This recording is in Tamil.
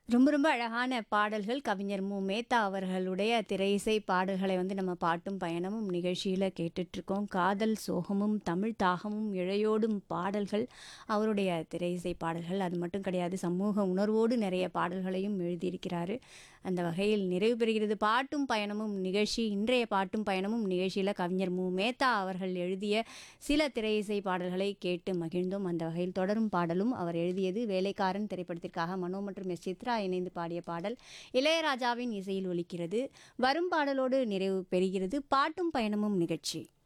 ரொம்ப ரொம்ப அழகான பாடல்கள் கவிஞர் மு மேத்தா அவர்களுடைய திரையிசை பாடல்களை வந்து நம்ம பாட்டும் பயணமும் நிகழ்ச்சியில் கேட்டுட்ருக்கோம் காதல் சோகமும் தமிழ் தாகமும் இழையோடும் பாடல்கள் அவருடைய திரையிசை பாடல்கள் அது மட்டும் கிடையாது சமூக உணர்வோடு நிறைய பாடல்களையும் எழுதியிருக்கிறாரு அந்த வகையில் நிறைவு பெறுகிறது பாட்டும் பயணமும் நிகழ்ச்சி இன்றைய பாட்டும் பயணமும் நிகழ்ச்சியில் கவிஞர் மு மேத்தா அவர்கள் எழுதிய சில திரையிசை பாடல்களை கேட்டு மகிழ்ந்தோம் அந்த வகையில் தொடரும் பாடலும் அவர் எழுதியது வேலைக்காரன் திரைப்படத்திற்காக மனோ மற்றும் எஸ் சித்ரா இணைந்து பாடிய பாடல் இளையராஜாவின் இசையில் ஒலிக்கிறது வரும் பாடலோடு நிறைவு பெறுகிறது பாட்டும் பயணமும் நிகழ்ச்சி